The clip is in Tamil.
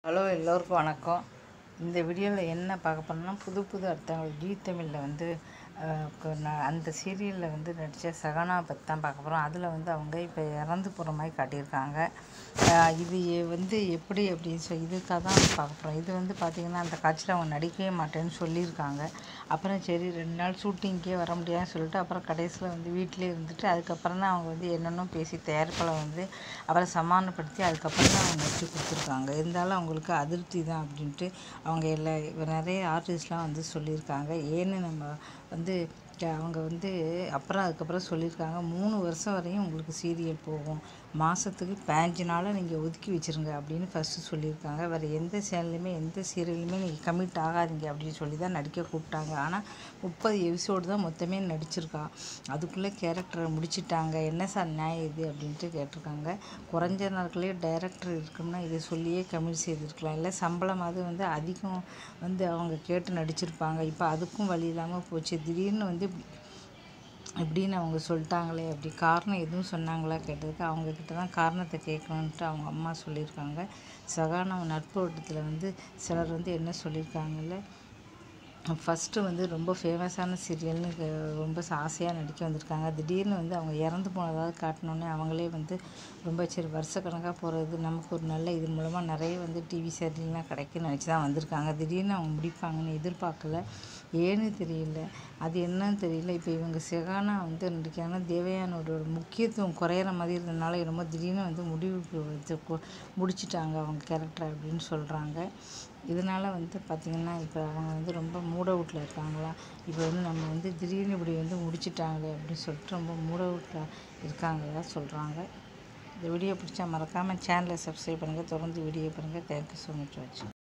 ஹலோ எல்லோருக்கும் வணக்கம் இந்த வீடியோவில் என்ன பார்க்க போறோம்னா புது புது அர்த்தங்கள் ஜீ தமிழில் வந்து அஹ், கு- ந- அந்த சீரியலில் வந்து நடித்த சகனா பற்றி தான் பார்க்க போகிறோம் அதில் வந்து அவங்க இப்போ இறந்து போகிற மாதிரி காட்டியிருக்காங்க அஹ், இது எ- வந்து எப்படி அப்படின்னு சொல்லி இதுக்காக தான் பார்க்க போகிறோம் இது வந்து பார்த்திங்கன்னா அந்த காட்சியில் அவங்க நடிக்கவே மாட்டேன்னு சொல்லியிருக்காங்க அப்புறம் சரி ரெண்டு நாள் ஷூட்டிங்க்கே வர முடியாதுன்னு சொல்லிட்டு அப்புறம் கடைசியில் வந்து வீட்டிலே இருந்துட்டு அதுக்கப்புறம் தான் அவங்க வந்து என்னென்னோ பேசி தயாரிப்பாளர் வந்து அவரை சமாதானப்படுத்தி அதுக்கப்புறம் தான் அவங்க நடிச்சு கொடுத்துருக்காங்க இருந்தாலும் அவங்களுக்கு அதிருப்தி தான் அப்படின்ட்டு அவங்க எல்லா இப்ப நிறைய ஆர்டிஸ்ட்லாம் வந்து சொல்லியிருக்காங்க ஏன்னு நம்ம வந்து க- அவங்க வந்து அப்புறம் அதுக்கப்புறம் சொல்லியிருக்காங்க மூணு வருஷம் வரையும் உங்களுக்கு சீரியல் போகும் மாதத்துக்கு பதினஞ்சு நாளை நீங்கள் ஒதுக்கி வச்சிருங்க அப்படின்னு ஃபஸ்ட்டு சொல்லியிருக்காங்க வேறு எந்த சேனல்லையுமே எந்த சீரியல்லையுமே நீங்கள் கமிட் ஆகாதீங்க அப்படின்னு சொல்லி தான் நடிக்க கூப்பிட்டாங்க ஆனால் முப்பது எபிசோடு தான் மொத்தமே நடிச்சிருக்கா அதுக்குள்ளே கேரக்டரை முடிச்சிட்டாங்க என்ன சார் நியாயம் இது அப்படின்ட்டு கேட்டிருக்காங்க குறைஞ்ச நாட்களே டைரக்டர் இருக்குன்னா இதை சொல்லியே கமிட் செய்திருக்கலாம் இல்லை சம்பளமாவது வந்து அதிகம் வந்து அவங்க கேட்டு நடிச்சிருப்பாங்க இப்போ அதுக்கும் வழி இல்லாமல் போச்சு திடீர்னு வந்து இப்படி இப்படின்னு அவங்க சொல்லிட்டாங்களே அப்படி காரணம் எதுவும் சொன்னாங்களா கேட்டதுக்கு அவங்க கிட்ட தான் காரணத்தை கேட்கணுன்ட்டு அவங்க அம்மா சொல்லியிருக்காங்க சகான நட்பு வட்டத்தில் வந்து சிலர் வந்து என்ன சொல்லியிருக்காங்கல்ல ஃபஸ்ட்டு வந்து ரொம்ப ஃபேமஸான சீரியல்னு க- ரொம்ப ஆசையாக நடிக்க வந்திருக்காங்க திடீர்னு வந்து அவங்க இறந்து போனதாவது காட்டினோன்னே அவங்களே வந்து ரொம்ப சரி வருஷக்கணக்காக போகிறது நமக்கு ஒரு நல்ல இது மூலமாக நிறைய வந்து டிவி சீரியல்லாம் கிடைக்குன்னு நினச்சி தான் வந்திருக்காங்க திடீர்னு அவங்க முடிப்பாங்கன்னு எதிர்பார்க்கல ஏன்னு தெரியல அது என்னன்னு தெரியல இப்போ இவங்க செகானா வந்து நடிக்காங்கன்னா தேவயானோட முக்கியத்துவம் குறையிற மாதிரி இருந்தனால என்னமோ திடீர்னு வந்து முடிவுக்கு வந்து கு- முடிச்சிட்டாங்க அவங்க கேரக்டர் அப்படின்னு சொல்கிறாங்க இதனால வந்து பார்த்திங்கன்னா இப்போ அவங்க வந்து ரொம்ப மூட் அவுட்டில் இருக்காங்களா இப்போ வந்து நம்ம வந்து திடீர்னு இப்படி வந்து முடிச்சிட்டாங்களே அப்படின்னு சொல்லிட்டு ரொம்ப மூட் அவுட்டில் இருக்காங்களா சொல்கிறாங்க இந்த வீடியோ பிடிச்சா மறக்காமல் சேனலை சப்ஸ்கிரைப் பண்ணுங்கள் தொடர்ந்து வீடியோ பாருங்கள் தேங்க்யூ ஸோ மச் வாட்சிங்